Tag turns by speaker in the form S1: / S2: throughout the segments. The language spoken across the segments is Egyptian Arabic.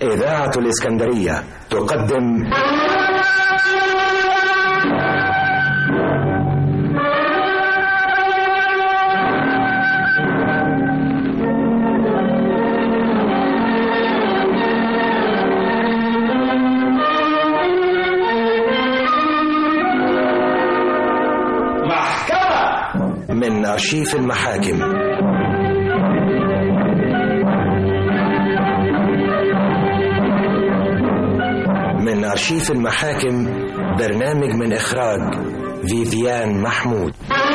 S1: إذاعة الإسكندرية تقدم
S2: محكمة
S1: من أرشيف المحاكم من أرشيف المحاكم برنامج من إخراج فيفيان محمود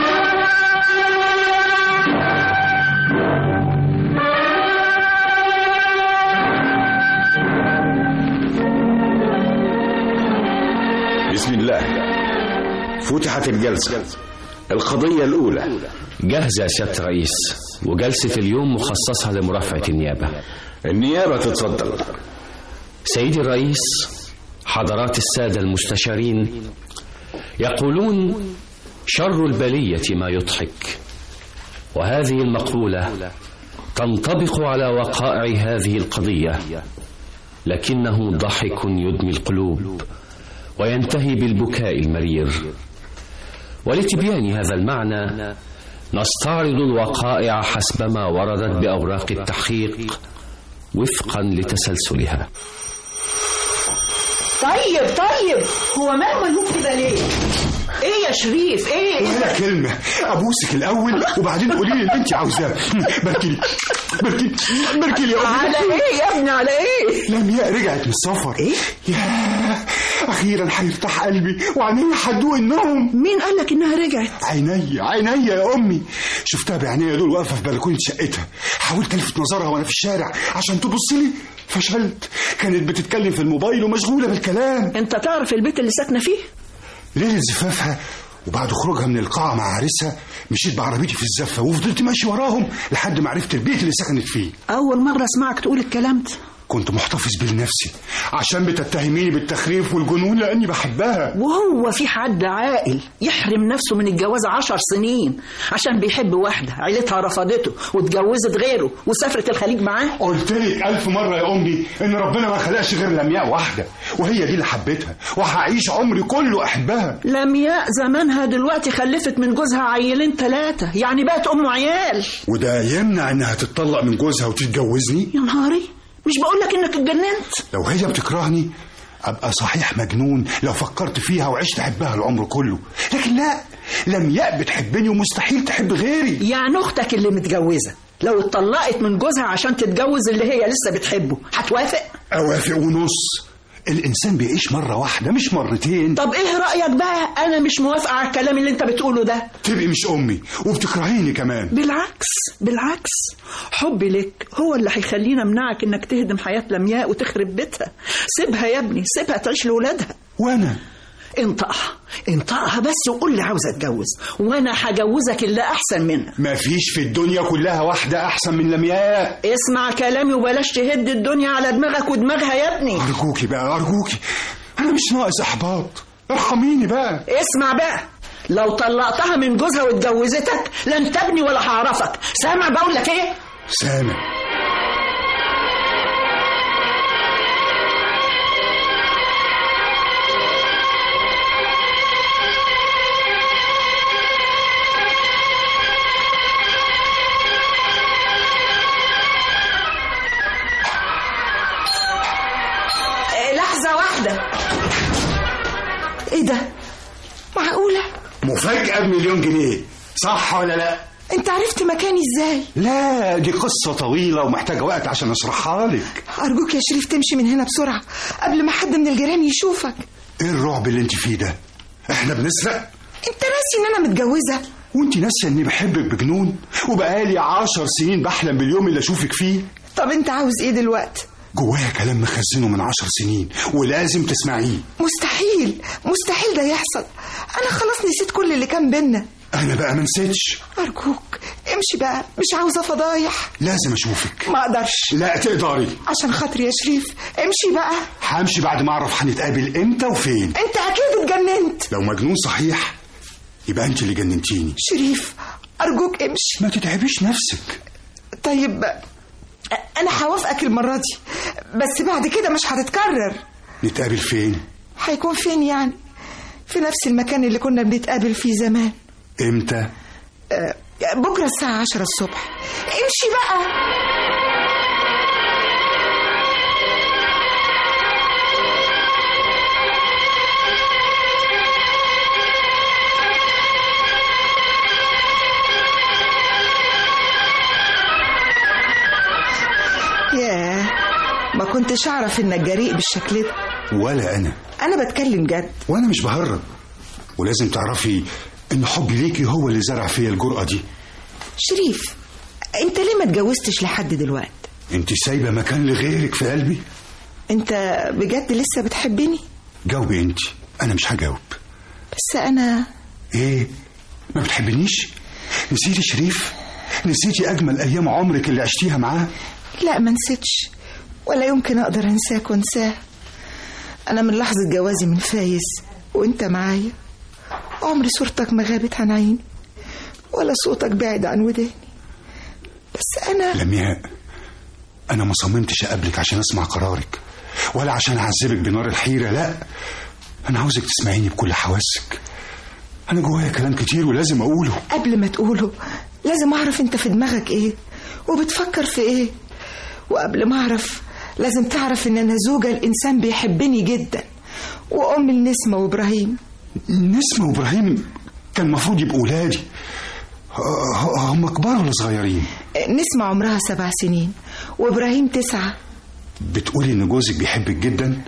S2: بسم الله فتحت الجلسة القضية الأولى
S3: جاهزة يا سيادة الرئيس وجلسة اليوم مخصصة لمرافعة النيابة
S2: النيابة تتفضل
S3: سيدي الرئيس حضرات السادة المستشارين يقولون شر البلية ما يضحك وهذه المقولة تنطبق على وقائع هذه القضية لكنه ضحك يدمي القلوب وينتهي بالبكاء المرير ولتبيان هذا المعنى نستعرض الوقائع حسب ما وردت بأوراق التحقيق وفقا لتسلسلها
S4: طيب طيب هو مال ملوك كده ليه؟ ايه يا شريف ايه؟
S5: ولا كلمة أبوسك الأول وبعدين قولي لي اللي أنت عاوزاه باركي لي باركي لي باركي لي يا أمي.
S4: على ايه يا ابني على ايه؟
S5: لمياء رجعت من السفر
S4: إيه؟
S5: ياه أخيرا هيرتاح قلبي وعيني هتدوق النوم
S4: مين قال لك انها رجعت؟
S5: عيني عيني يا أمي شفتها بعينيا دول واقفة في بلكونة شقتها حاولت ألفت نظرها وأنا في الشارع عشان تبص لي فشلت كانت بتتكلم في الموبايل ومشغولة بالكلام
S4: انت تعرف البيت اللي ساكنه فيه؟
S5: ليلة زفافها وبعد خروجها من القاعة مع عريسها مشيت بعربيتي في الزفة وفضلت ماشي وراهم لحد ما عرفت البيت اللي سكنت فيه
S4: اول مره اسمعك تقول الكلام ده
S5: كنت محتفظ بيه لنفسي عشان بتتهميني بالتخريف والجنون لأني بحبها
S4: وهو في حد عاقل يحرم نفسه من الجواز عشر سنين عشان بيحب واحدة عيلتها رفضته واتجوزت غيره وسافرت الخليج معاه
S5: قلت لك ألف مرة يا أمي إن ربنا ما خلقش غير لمياء واحدة وهي دي اللي حبيتها وهعيش عمري كله أحبها
S4: لمياء زمانها دلوقتي خلفت من جوزها عيلين ثلاثة يعني بقت أم عيال
S5: وده يمنع إنها تتطلق من جوزها وتتجوزني
S4: يا نهاري مش بقولك إنك اتجننت
S5: لو هي بتكرهني أبقى صحيح مجنون لو فكرت فيها وعشت أحبها العمر كله لكن لا لمياء بتحبني ومستحيل تحب غيري
S4: يعني أختك اللي متجوزة لو اتطلقت من جوزها عشان تتجوز اللي هي لسه بتحبه هتوافق؟
S5: أوافق ونص الإنسان بيعيش مرة واحدة مش مرتين
S4: طب إيه رأيك بقى؟ أنا مش موافقة على الكلام اللي أنت بتقوله ده
S5: تبقي مش أمي وبتكرهيني كمان
S4: بالعكس بالعكس حبي لك هو اللي هيخلينا امنعك انك تهدم حياة لمياء وتخرب بيتها سيبها يا ابني سيبها تعيش لولادها
S5: وأنا
S4: انطقها انطقها بس وقول لي عاوزة اتجوز وانا هجوزك اللي احسن منها
S5: مفيش في الدنيا كلها واحدة أحسن من لمياء
S4: اسمع كلامي وبلاش تهد الدنيا على دماغك ودماغها يا ابني
S5: أرجوكي بقى أرجوكي أنا مش ناقص إحباط ارحميني بقى
S4: اسمع بقى لو طلقتها من جوزها واتجوزتك لن تبني ولا هعرفك سامع بقول لك ايه
S5: سامع
S4: إيه، لحظة واحدة ايه ده معقولة
S5: مفاجأة بمليون جنيه صح ولا لا؟
S6: انت عرفت مكاني ازاي
S5: لا دي قصة طويلة ومحتاجة وقت عشان أشرحها لك
S6: ارجوك يا شريف تمشي من هنا بسرعة قبل ما حد من الجيران يشوفك
S5: إيه الرعب اللي أنت فيه ده؟ إحنا بنسرق؟
S6: انت ناسي ان انا متجوزة
S5: وأنت ناسية إني بحبك بجنون؟ وبقالي عشر سنين بحلم باليوم اللي أشوفك فيه؟
S6: طب انت عاوز ايه دلوقتي
S5: جوايا كلام مخزنه من عشر سنين ولازم تسمعيه
S6: مستحيل مستحيل ده يحصل انا خلاص نسيت كل اللي كان بينا
S5: أنا بقى منسيتش
S6: ارجوك امشي بقى مش عاوزة فضايح
S5: لازم أشوفك
S6: ما اقدرش
S5: لا تقدري
S6: عشان خاطري يا شريف امشي بقى
S5: همشي بعد ما أعرف هنتقابل إمتى وفين
S6: انت اكيد اتجننت
S5: لو مجنون صحيح يبقى أنت اللي جننتيني
S6: شريف ارجوك امشي
S5: ما تتعبيش نفسك
S6: طيب أ- انا هوافقك المره دي بس بعد كده مش هتتكرر
S5: نتقابل فين
S6: هيكون فين يعني في نفس المكان اللي كنا بنتقابل فيه زمان
S5: امتى
S6: أه، بكره الساعه عشرة الصبح امشي بقى ياه ما كنتش اعرف انك جريء بالشكل ده
S5: ولا انا
S6: انا بتكلم جد
S5: وانا مش بهرب ولازم تعرفي ان حبي ليكي هو اللي زرع فيا الجرأة دي
S6: شريف انت ليه ما اتجوزتش لحد دلوقتي
S5: انت سايبه مكان لغيرك في قلبي
S6: انت بجد لسه بتحبني
S5: جاوبي انت انا مش هجاوب
S6: بس انا
S5: ايه ما بتحبنيش نسيتي شريف نسيتي اجمل ايام عمرك اللي عشتيها معاه
S6: لا ما نسيتش ولا يمكن اقدر انساك وانساه انا من لحظه جوازي من فايز وانت معايا عمري صورتك ما غابت عن عيني ولا صوتك بعد عن وداني بس انا
S5: لمياء انا ما صممتش اقابلك عشان اسمع قرارك ولا عشان اعذبك بنار الحيره لا انا عاوزك تسمعيني بكل حواسك انا جوايا كلام كتير ولازم اقوله
S6: قبل ما تقوله لازم اعرف انت في دماغك ايه وبتفكر في ايه وقبل ما اعرف لازم تعرف ان انا زوجة الانسان بيحبني جدا وام النسمة وابراهيم
S5: نسمة وابراهيم كان المفروض يبقوا ولادي ه- ه- هم كبار ولا صغيرين
S6: نسمة عمرها سبع سنين وابراهيم تسعة
S5: بتقولي ان جوزك بيحبك جدا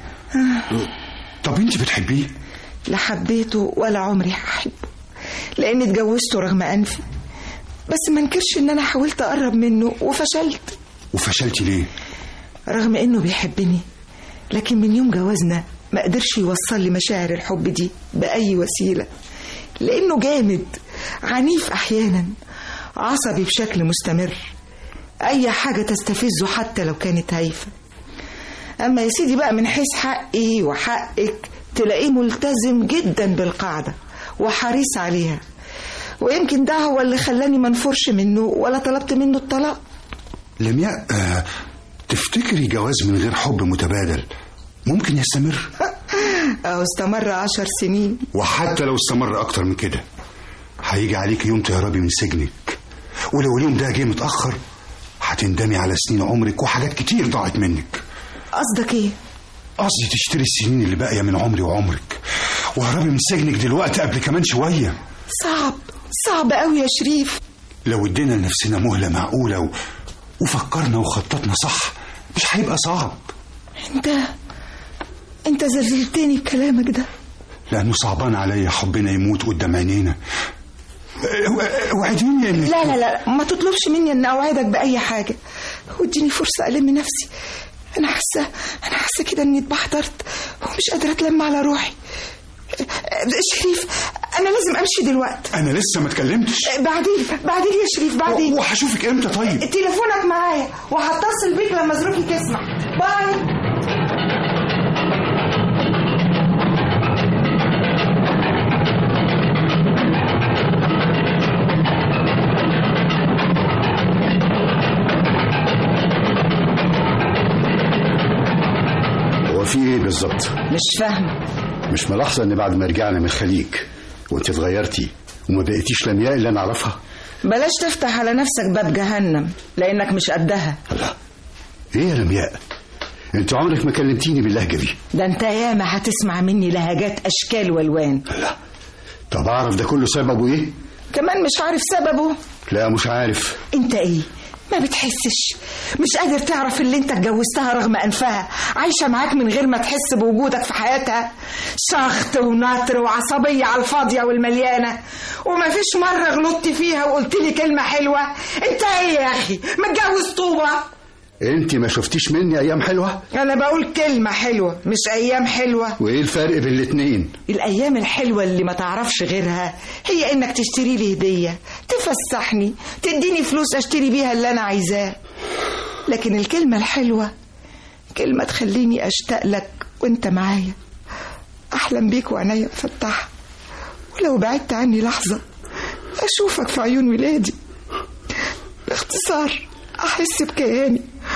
S5: طب انت بتحبيه
S6: لا حبيته ولا عمري هحبه لاني اتجوزته رغم انفي بس ما انكرش ان انا حاولت اقرب منه وفشلت
S5: وفشلتي ليه
S6: رغم انه بيحبني لكن من يوم جوازنا ما قدرش يوصل لي مشاعر الحب دي بأي وسيلة لأنه جامد عنيف أحيانا عصبي بشكل مستمر أي حاجة تستفزه حتى لو كانت هايفة أما يا سيدي بقى من حيث حقي وحقك تلاقيه ملتزم جدا بالقاعدة وحريص عليها ويمكن ده هو اللي خلاني منفرش منه ولا طلبت منه الطلاق
S5: لمياء آه تفتكري جواز من غير حب متبادل ممكن يستمر
S6: أو استمر عشر سنين
S5: وحتى لو استمر اكتر من كده هيجي عليك يوم تهربي من سجنك ولو اليوم ده جه متاخر هتندمي على سنين عمرك وحاجات كتير ضاعت منك
S6: قصدك ايه؟
S5: قصدي تشتري السنين اللي باقيه من عمري وعمرك وهربي من سجنك دلوقتي قبل كمان شويه
S6: صعب صعب قوي يا شريف
S5: لو ادينا لنفسنا مهله معقوله و... وفكرنا وخططنا صح مش هيبقى صعب
S6: انت انت زلزلتني بكلامك ده
S5: لانه صعبان عليا حبنا يموت قدام عينينا اه، وعديني انك
S6: لا لا لا ما تطلبش مني ان اوعدك باي حاجه واديني فرصه الم نفسي انا حاسه انا حاسه كده اني اتبحترت ومش قادره اتلم على روحي شريف انا لازم امشي دلوقتي
S5: انا لسه ما اتكلمتش
S6: بعدين بعدين يا شريف بعدين
S5: وهشوفك امتى طيب
S6: تليفونك معايا وهتصل بيك لما ظروفي تسمح باي
S2: هو في ايه بالظبط
S4: مش فاهمة
S2: مش ملاحظه ان بعد ما رجعنا من الخليج وانت اتغيرتي وما بقيتيش لمياء اللي انا اعرفها
S4: بلاش تفتح على نفسك باب جهنم لأنك مش قدها
S2: لا ايه يا لمياء انت عمرك ما كلمتيني باللهجه دي
S4: ده انت ياما هتسمع مني لهجات أشكال والوان
S2: لا طب اعرف ده كله سببه ايه
S4: كمان مش عارف سببه
S2: لا مش عارف
S4: انت ايه ما بتحسش مش قادر تعرف اللي انت اتجوزتها رغم انفها عايشة معاك من غير ما تحس بوجودك في حياتها شخط ونطر وعصبية على الفاضية والمليانة وما فيش مرة غلطت فيها وقلت لي كلمة حلوة انت ايه يا اخي متجوز طوبة
S2: انت ما شفتيش مني ايام حلوه
S4: انا بقول كلمة حلوة مش ايام حلوة
S2: وايه الفرق بين الاتنين
S4: الأيام الحلوة اللي ما تعرفش غيرها هي إنك تشتري لي هدية تفسحني تديني فلوس أشتري بيها اللي أنا عايزاه لكن الكلمة الحلوة كلمة تخليني أشتاق لك وأنت معايا أحلم بيك وعينيا مفتحة ولو بعدت عني لحظة أشوفك في عيون ولادي باختصار أحس بكياني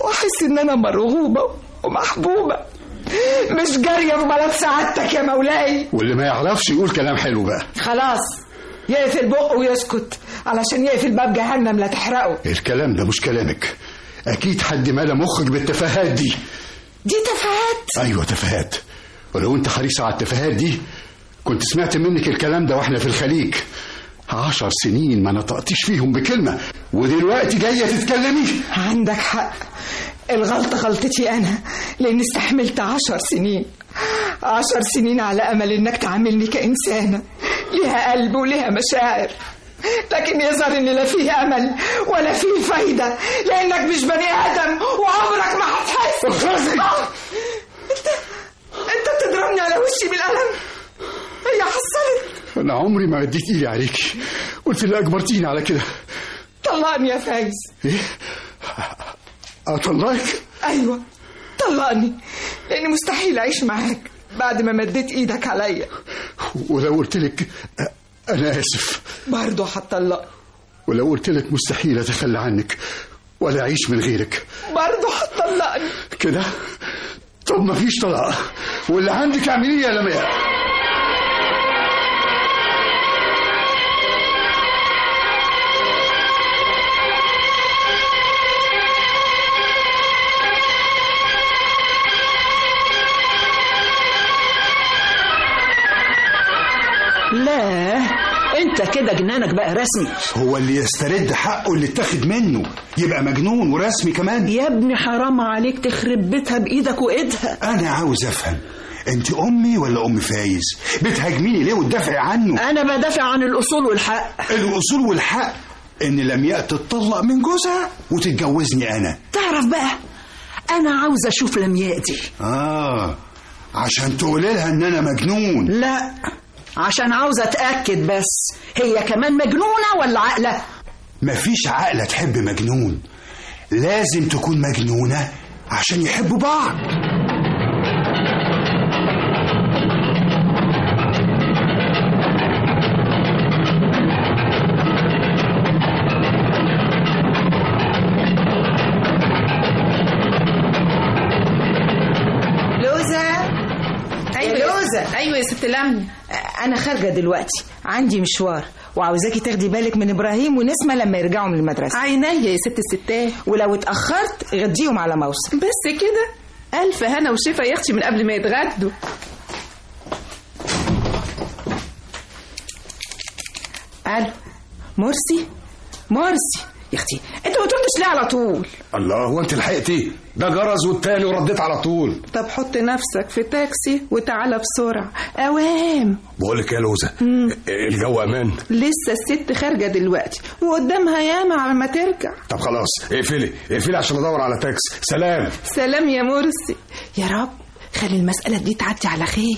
S4: واحس ان انا مرغوبه ومحبوبه مش جاريه في بلد سعادتك يا مولاي
S2: واللي ما يعرفش يقول كلام حلو بقى
S4: خلاص يقفل بقه ويسكت علشان يقفل باب جهنم لا تحرقه
S2: الكلام ده مش كلامك اكيد حد مالى مخك بالتفاهات دي
S4: دي تفاهات
S2: ايوه تفاهات ولو انت حريصة على التفاهات دي كنت سمعت منك الكلام ده واحنا في الخليج عشر سنين ما نطقتيش فيهم بكلمة ودلوقتي جاية تتكلمي
S4: عندك حق الغلطة غلطتي أنا لأني استحملت عشر سنين عشر سنين على أمل إنك تعاملني كإنسانة ليها قلب وليها مشاعر لكن يظهر إن لا فيه أمل ولا فيه فايدة لأنك مش بني آدم وعمرك ما هتحس
S2: اخرسي!
S4: آه، أنت أنت بتضربني على وشي بالقلم هي حصلت
S2: انا عمري ما مديت ايدي عليكي قلت اللي اجبرتيني على كده
S4: طلقني يا فايز
S2: ايه اطلعك
S4: ايوه طلقني لاني مستحيل اعيش معاك بعد ما مديت ايدك عليا
S2: ولو قلت لك انا اسف
S4: برضه هتطلقني
S2: ولو قلت لك مستحيل اتخلى عنك ولا اعيش من غيرك
S4: برضه هتطلقني
S2: كده طب ما فيش طلاق واللي عندك اعمليه يا لمياء
S7: لا انت كده جنانك بقى رسمي
S5: هو اللي يسترد حقه اللي اتاخد منه يبقى مجنون ورسمي كمان
S7: يا ابني حرام عليك تخرب بيتها بايدك وايدها
S5: انا عاوز افهم انت امي ولا ام فايز بتهاجميني ليه وتدافعي عنه
S7: انا بدافع عن الاصول والحق
S5: الاصول والحق ان لمياء تتطلق من جوزها وتتجوزني انا
S7: تعرف بقى انا عاوزه اشوف لمياء دي
S5: اه عشان تقولي لها ان انا مجنون
S7: لا عشان عاوزه اتاكد بس هي كمان مجنونه ولا عاقله
S5: مفيش عقلة تحب مجنون لازم تكون مجنونة عشان يحبوا بعض
S4: لوزة
S6: ايوه
S4: يا لوزة
S6: ايوه يا ست لمي
S4: انا خارجه دلوقتي عندي مشوار وعاوزاكي تاخدي بالك من ابراهيم ونسمه لما يرجعوا من المدرسه
S6: عينيا يا ست الستات
S4: ولو اتاخرت غديهم على موسم
S6: بس كده الف هنا وشفا يا اختي من قبل ما يتغدوا الو مرسي مرسي يا اختي انت ما تردش ليه على طول
S8: الله هو انت لحقتي ده جرز والتاني ورديت على طول
S6: طب حط نفسك في تاكسي وتعالى بسرعه اوام
S8: بقول لك يا لوزه الجو امان
S6: لسه الست خارجه دلوقتي وقدامها ياما على ما ترجع
S8: طب خلاص اقفلي اقفلي عشان ادور على تاكس سلام
S6: سلام يا مرسي يا رب خلي المسألة دي تعدي على خير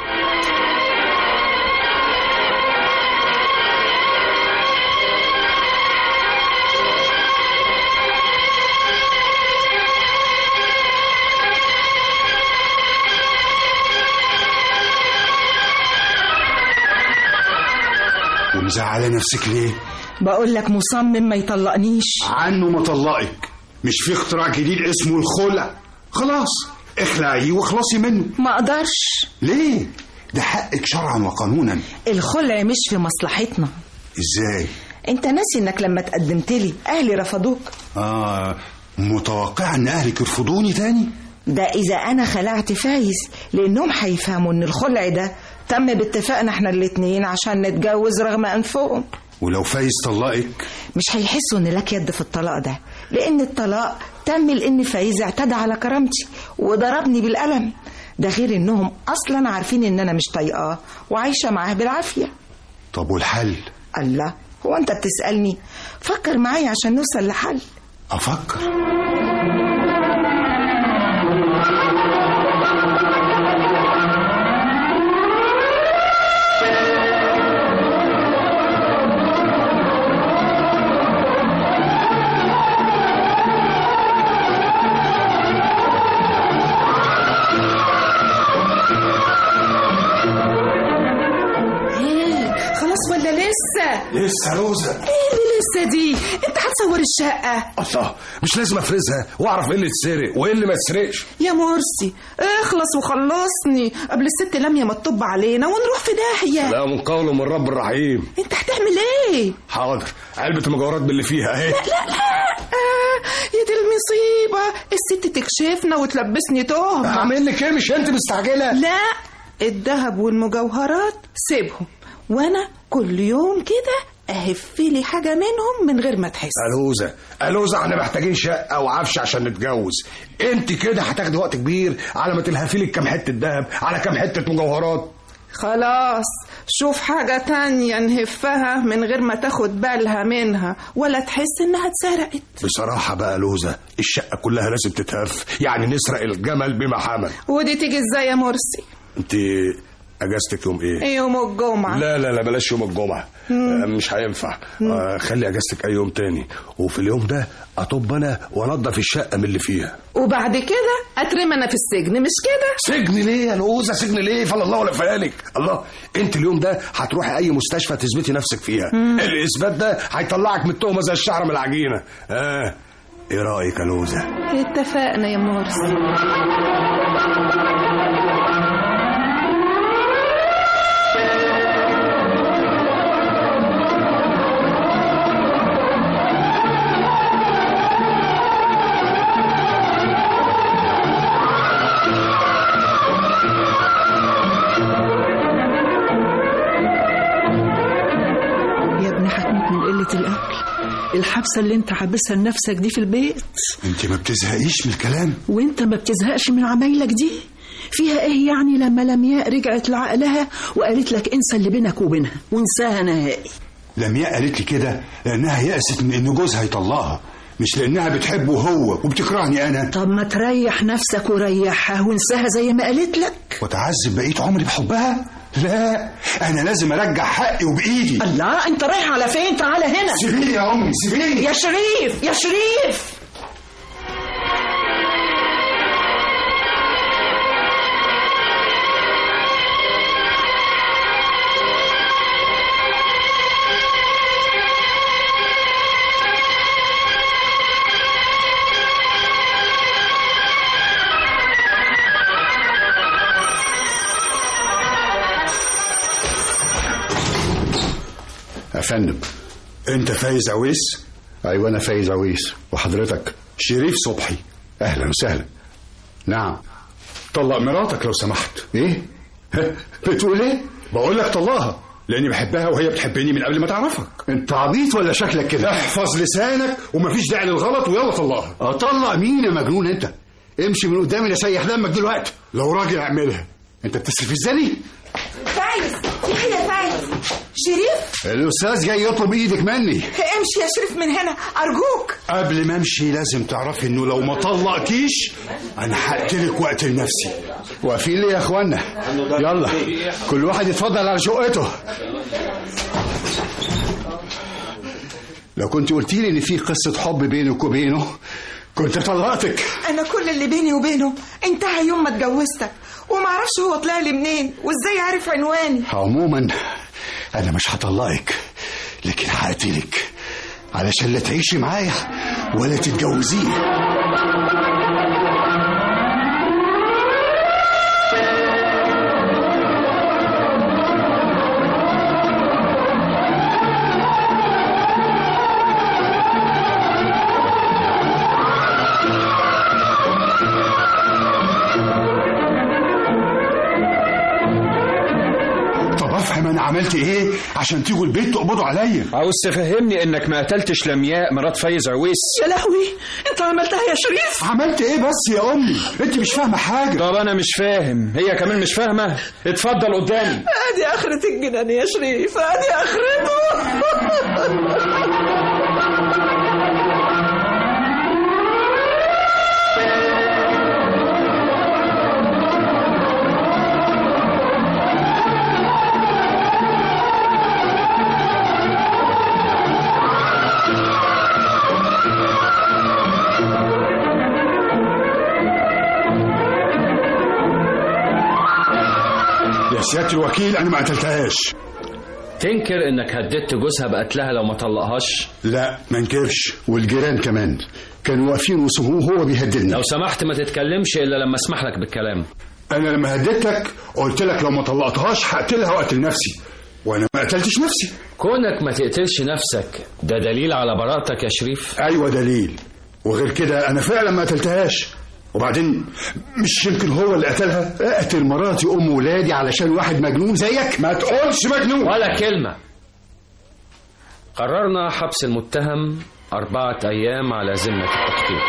S5: ومزعلة نفسك ليه
S4: بقول لك مصمم ما يطلقنيش
S5: عنه ما طلقك مش في اختراع جديد اسمه الخلع خلاص اخلعيه واخلصي منه
S4: ما اقدرش
S5: ليه ده حقك شرعا وقانونا
S4: الخلع مش في مصلحتنا
S5: ازاي
S4: انت ناسي انك لما تقدمت لي اهلي رفضوك
S5: اه متوقع ان اهلك يرفضوني تاني
S4: ده اذا انا خلعت فايز لانهم هيفهموا ان الخلع ده تم باتفاقنا احنا الاتنين عشان نتجوز رغم انفهم
S5: ولو فايز طلقك
S4: مش هيحسوا ان لك يد في الطلاق ده لان الطلاق تم لان فايز اعتدى على كرامتي وضربني بالقلم ده غير انهم اصلا عارفين ان انا مش طايقاه وعايشه معاه بالعافيه
S5: طب والحل
S4: الله هو انت بتسالني فكر معايا عشان نوصل لحل
S5: افكر
S6: ايه خلاص ولا لسه لسه
S5: لسه لوزة
S6: ايه اللي لسه دي انت هتصور الشقة
S8: الله مش لازم افرزها واعرف ايه اللي اتسرق وايه اللي ما اتسرقش
S6: يا مرسي اخلص وخلصني قبل الست لمية ما تطب علينا ونروح في داهية
S8: لا من قوله من رب الرحيم
S6: انت هتعمل ايه
S8: حاضر علبة المجوهرات باللي فيها اهي
S6: لا لا آه يا دي المصيبة الست تكشفنا وتلبسني تهمة
S8: اعمل لك ايه مش انت مستعجلة
S6: لا الذهب والمجوهرات سيبهم وانا كل يوم كده اهف لي حاجة منهم من غير ما تحس
S8: ألوزة ألوزة احنا محتاجين شقة وعفش عشان نتجوز انت كده هتاخدي وقت كبير على ما تلهفي لك كام حتة دهب على كام حتة مجوهرات
S6: خلاص شوف حاجة تانية نهفها من غير ما تاخد بالها منها ولا تحس انها اتسرقت
S8: بصراحة بقى لوزة الشقة كلها لازم تتهف يعني نسرق الجمل بما حمل
S6: ودي تيجي ازاي يا مرسي
S8: انت اجازتك يوم ايه
S6: يوم الجمعة
S8: لا لا لا بلاش يوم الجمعة آه، مش هينفع آه، خلي اجازتك اي يوم تاني وفي اليوم ده اطب انا وانضف الشقة من اللي فيها
S6: وبعد كده اترمى انا في السجن مش كده
S8: سجن ليه يا لوزة سجن ليه فلا الله ولا فالك الله انت اليوم ده هتروحي اي مستشفى تثبتي نفسك فيها الاثبات ده هيطلعك من التهمة زي الشعر من العجينة اه ايه رايك يا لوزة
S6: اتفقنا يا مرسي
S7: يا ابني هتموت من قلة الأكل الحبسة اللي انت حابسها لنفسك دي في البيت
S5: انت ما بتزهقيش من الكلام
S7: وانت ما بتزهقش من عمايلك دي فيها ايه يعني لما لمياء رجعت لعقلها وقالت لك انسى اللي بينك وبينها وانساها نهائي
S5: لمياء قالت لي كده لانها يأست من ان جوزها يطلقها مش لانها بتحبه هو وبتكرهني انا
S7: طب ما تريح نفسك وريحها وانساها زي ما قالت لك
S5: وتعذب بقيت عمري بحبها لا انا لازم ارجع حقي وبايدي
S7: الله انت رايح على فين تعالى هنا
S5: سيبيني يا امي سيبيني
S7: يا شريف يا شريف
S2: يا فندم
S5: انت فايز عويس
S2: ايوه انا فايز عويس وحضرتك
S5: شريف صبحي
S2: اهلا وسهلا نعم
S5: طلق مراتك لو سمحت
S2: ايه بتقول ايه
S5: بقول لك طلقها لاني بحبها وهي بتحبني من قبل ما تعرفك
S2: انت عبيط ولا شكلك كده
S5: احفظ لسانك ومفيش داعي للغلط ويلا طلقها
S2: اطلق مين يا مجنون انت امشي من قدامي اسيح دمك دلوقتي
S5: لو راجل اعملها
S2: انت بتصرف ازاي
S4: فايز في ايه يا فايز شريف
S2: الاستاذ جاي يطلب ايدك مني
S4: امشي يا شريف من هنا ارجوك
S5: قبل ما امشي لازم تعرفي انه لو ما طلقتيش انا هقتلك واقتل نفسي
S2: واقفين ليه يا اخوانا يلا كل واحد يتفضل على شقته لو كنت قلت لي ان في قصه حب بينك وبينه كنت طلقتك
S4: انا كل اللي بيني وبينه انتهى يوم ما اتجوزتك وما اعرفش هو طلع لي منين وازاي عارف عنواني
S2: عموما انا مش هطلقك لكن هقتلك علشان لا تعيشي معايا ولا تتجوزيه
S5: طب افهم انا عملت ايه عشان تيجوا البيت تقبضوا عليا
S3: عاوز تفهمني انك ما قتلتش لمياء مرات فايز عويس
S7: يا لهوي انت عملتها يا شريف
S5: عملت ايه بس يا امي انت مش فاهمه حاجه
S3: طب انا مش فاهم هي كمان مش فاهمه اتفضل قدامي
S7: ادي اخرة الجنان يا شريف ادي اخرته
S5: يا سياده الوكيل انا ما قتلتهاش
S3: تنكر انك هددت جوزها بقتلها لو ما طلقهاش
S5: لا ما انكرش
S2: والجيران كمان كانوا واقفين وسموه هو بيهددني
S3: لو سمحت ما تتكلمش الا لما اسمح لك بالكلام
S5: انا لما هددتك قلت لك لو ما طلقتهاش هقتلها واقتل نفسي وانا ما قتلتش نفسي
S3: كونك ما تقتلش نفسك ده دليل على براءتك يا شريف
S5: ايوه دليل وغير كده انا فعلا ما قتلتهاش وبعدين مش يمكن هو اللي قتلها
S2: اقتل مراتي ام ولادي علشان واحد مجنون زيك
S5: ما تقولش مجنون
S3: ولا كلمة قررنا حبس المتهم أربعة أيام على ذمة التحقيق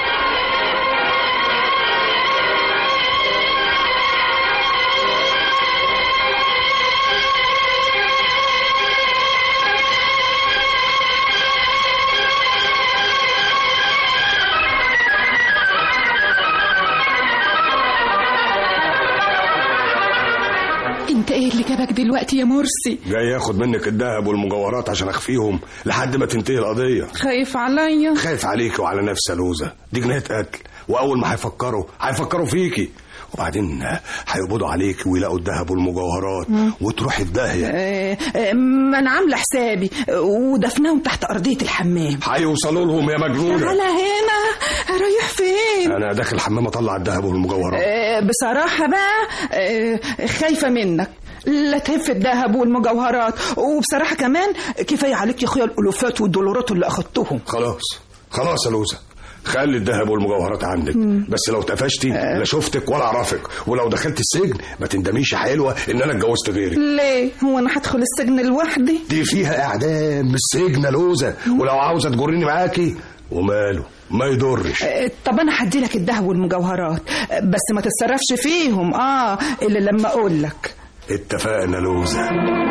S7: انت ايه اللي جابك دلوقتي يا مرسي
S8: جاي ياخد منك الذهب والمجوهرات عشان اخفيهم لحد ما تنتهي القضيه
S7: خايف عليا
S8: خايف عليك وعلى نفسي يا لوزه دي جنايه قتل واول ما هيفكروا هيفكروا فيكي وبعدين هيقبضوا عليك ويلاقوا الذهب والمجوهرات وتروحي في داهيه
S7: آه، آه، ما انا عامله حسابي آه، ودفناهم تحت ارضيه الحمام
S8: هيوصلوا لهم يا مجنونه
S7: على هنا رايح فين
S8: انا داخل الحمام اطلع الذهب والمجوهرات
S7: آه، بصراحة بقى آه، خايفة منك لا تهف الذهب والمجوهرات وبصراحة كمان كفاية عليك يا اخويا الألوفات والدولارات اللي أخدتهم
S8: خلاص خلاص يا لوزه خلي الذهب والمجوهرات عندك بس لو اتقفشتي لا شفتك ولا اعرفك ولو دخلت السجن ما تندميش يا حلوه ان انا اتجوزت غيرك
S7: ليه هو أنا هدخل السجن لوحدي
S8: دي فيها اعدام مش سجن يا لوزه ولو عاوزه تجرني معاكي وماله ما يضرش
S7: آه، طب أنا هدي لك الذهب والمجوهرات آه، بس ما تتصرفش فيهم آه إلا لما أقول لك
S8: اتفقنا لوزه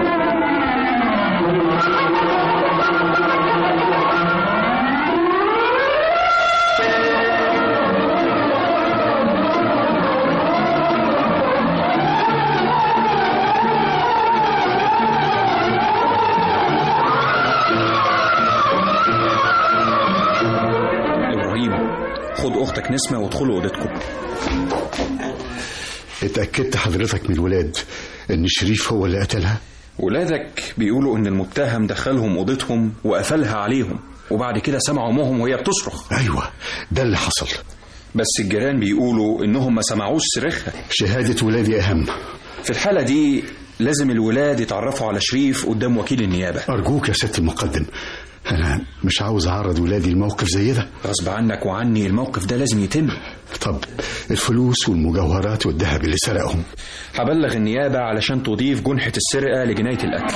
S9: ابراهيم خد اختك نسمه وادخلوا اوضتكم
S2: اتأكدت حضرتك من الولاد ان شريف هو اللي قتلها
S9: ولادك بيقولوا ان المتهم دخلهم اوضتهم وقفلها عليهم وبعد كده سمعوا امهم وهي بتصرخ
S2: ايوه ده اللي حصل
S9: بس الجيران بيقولوا انهم ما سمعوش صريخها
S2: شهادة ولادي اهم
S9: في الحاله دي لازم الولاد يتعرفوا على شريف قدام وكيل النيابه
S2: ارجوك يا ست المقدم انا مش عاوز اعرض ولادي الموقف زي ده
S9: غصب عنك وعني الموقف ده لازم يتم
S2: طب الفلوس والمجوهرات والذهب اللي سرقهم
S9: هبلغ النيابه علشان تضيف جنحه السرقه لجنايه القتل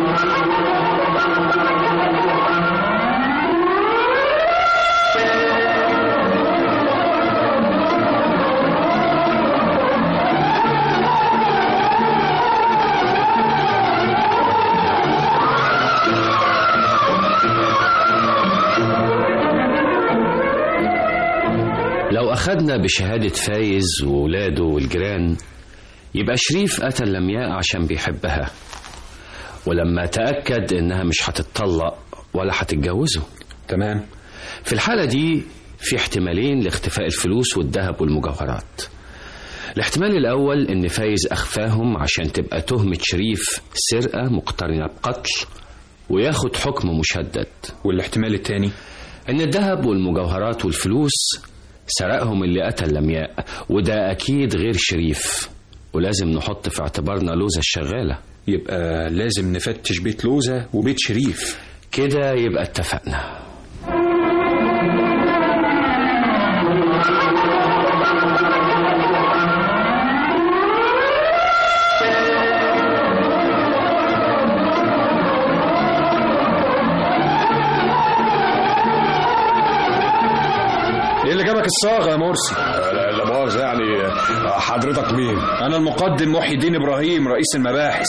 S3: لو أخدنا بشهادة فايز وولاده والجيران يبقى شريف قتل لمياء عشان بيحبها ولما تأكد إنها مش هتتطلق ولا هتتجوزه
S9: تمام
S3: في الحالة دي في احتمالين لاختفاء الفلوس والذهب والمجوهرات الاحتمال الأول إن فايز أخفاهم عشان تبقى تهمة شريف سرقة مقترنة بقتل وياخد حكم مشدد
S9: والاحتمال التاني
S3: إن الذهب والمجوهرات والفلوس سرقهم اللي قتل لمياء وده أكيد غير شريف ولازم نحط في اعتبارنا لوزة الشغالة
S9: يبقى لازم نفتش بيت لوزة وبيت شريف
S3: كده يبقى اتفقنا
S9: ايه اللي جابك الصاغه يا مرسي
S8: لا لا مؤاخذه يعني آه، حضرتك مين
S9: انا المقدم محي الدين ابراهيم رئيس المباحث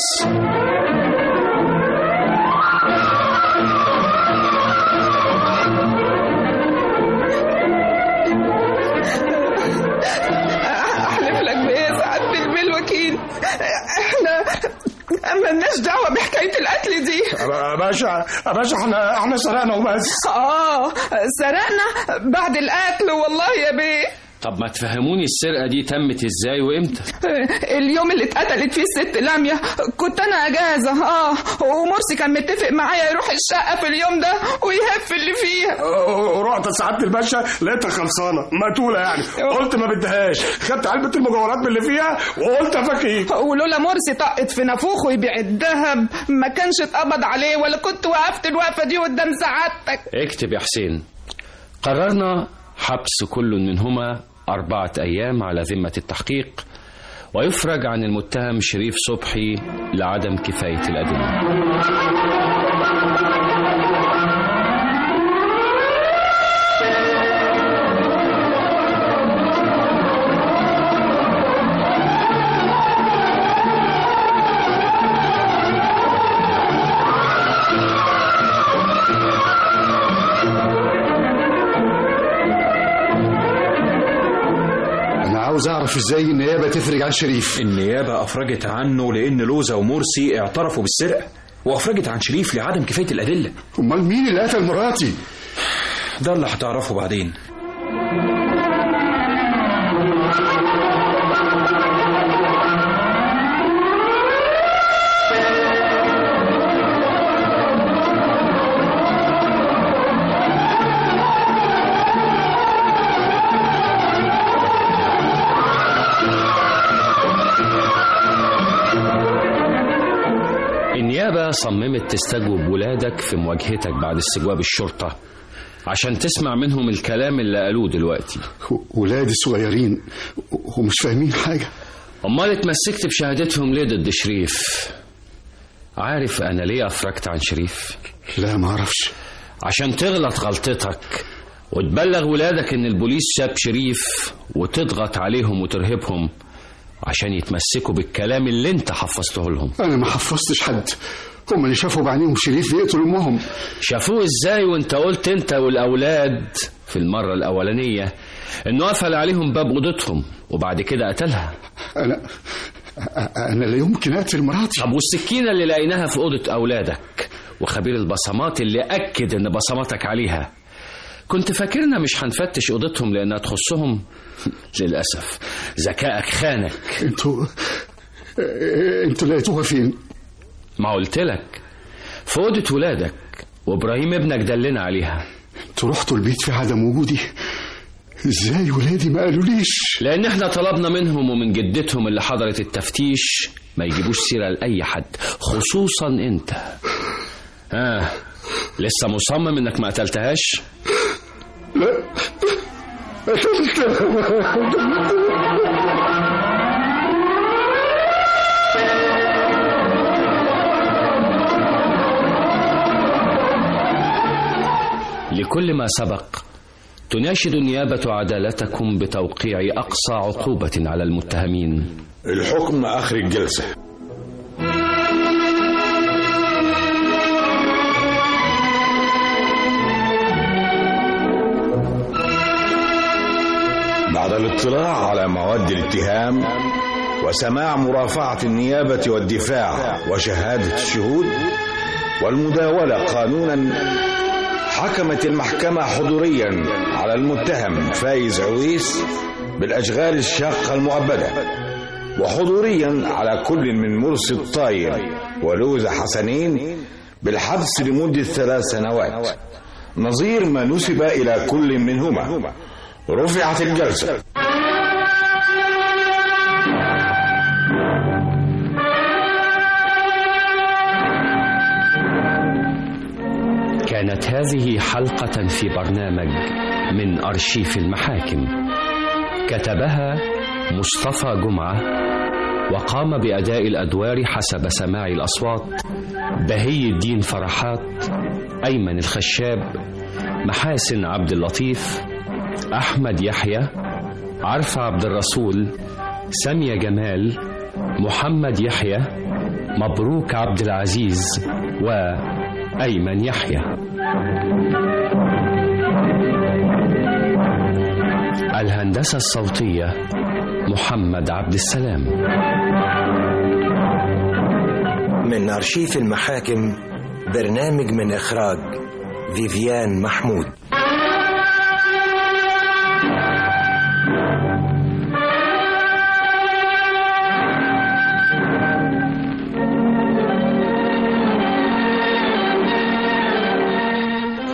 S7: احلف لك بايه سعاده بالوكيل احنا ملناش دعوه بحكايه القتل دي
S8: يا باشا يا باشا احنا احنا سرقنا وبس
S7: اه سرقنا بعد القتل والله يا بيه
S3: طب ما تفهموني السرقة دي تمت ازاي وامتى
S7: اليوم اللي اتقتلت فيه الست لامية كنت انا اجازة اه ومرسي كان متفق معايا يروح الشقة في اليوم ده ويهف اللي فيها
S8: رحت سعاده الباشا لقيتها خلصانه مقتوله يعني قلت ما بدهاش خدت علبه المجوهرات من اللي فيها وقلت افكيه
S7: ولولا مرسي طقت في نافوخه يبيع الذهب ما كانش اتقبض عليه ولا كنت وقفت الوقفة دي قدام سعادتك
S3: اكتب يا حسين قررنا حبس كل منهما أربعة أيام على ذمة التحقيق ويفرج عن المتهم شريف صبحي لعدم كفاية الأدلة
S2: انا عاوز اعرف ازاي النيابه تفرج عن شريف
S9: النيابة أفرجت عنه لأن لوزة ومرسي اعترفوا بالسرقة وأفرجت عن شريف لعدم كفاية الأدلة
S2: امال مين اللي قتل مراتي
S9: ده اللي هتعرفه بعدين
S3: النيابة صممت تستجوب ولادك في مواجهتك بعد استجواب الشرطة عشان تسمع منهم الكلام اللي قالوه دلوقتي
S2: ولادي صغيرين ومش فاهمين حاجه
S3: أمال اتمسكت بشهادتهم ليه ضد شريف عارف أنا ليه أفرجت عن شريف
S2: لا ما اعرفش
S3: عشان تغلط غلطتك وتبلغ ولادك ان البوليس ساب شريف وتضغط عليهم وترهبهم عشان يتمسكوا بالكلام اللي انت حفظته لهم
S2: انا ما حفظتش حد هم اللي شافوا بعينيهم شريف بيقتل امهم
S3: شافوه ازاي وانت قلت انت والاولاد في المرة الاولانية انه قفل عليهم باب اوضتهم وبعد كده قتلها
S2: انا انا لا يمكن اقتل مراتي
S3: طب والسكينة اللي لقيناها في اوضة اولادك وخبير البصمات اللي اكد ان بصماتك عليها كنت فاكرنا مش هنفتش اوضتهم لانها تخصهم للاسف ذكائك خانك
S2: انتوا انتوا لقيتوها فين
S3: ما قلت لك في اوضه ولادك وابراهيم ابنك دلنا عليها
S2: انتوا رحتوا البيت في عدم وجودي ازاي ولادي ما قالوليش
S3: لان احنا طلبنا منهم ومن جدتهم اللي حضرت التفتيش ما يجيبوش سيره لاي حد خصوصا انت ها آه. لسه مصمم انك ما قتلتهاش
S2: لا
S3: لكل ما سبق تناشد النيابة عدالتكم بتوقيع أقصى عقوبة على المتهمين
S10: الحكم آخر الجلسة بعد الاطلاع على مواد الاتهام وسماع مرافعة النيابة والدفاع وشهادة الشهود والمداولة قانونا حكمت المحكمة حضوريا على المتهم فايز عويس بالأشغال الشاقة المؤبدة وحضوريا على كل من مرسي الطاير ولوز حسنين بالحبس لمدة ثلاث سنوات نظير ما نسب إلى كل منهما رفعت الجلسة
S3: كانت هذه حلقة في برنامج من أرشيف المحاكم كتبها مصطفى جمعة وقام بأداء الأدوار حسب سماع الأصوات بهي الدين فرحات أيمن الخشاب محاسن عبد اللطيف أحمد يحيى عرفة عبد الرسول سامية جمال محمد يحيى مبروك عبد العزيز وأيمن يحيى الهندسة الصوتية محمد عبد السلام
S1: من أرشيف المحاكم برنامج من إخراج فيفيان محمود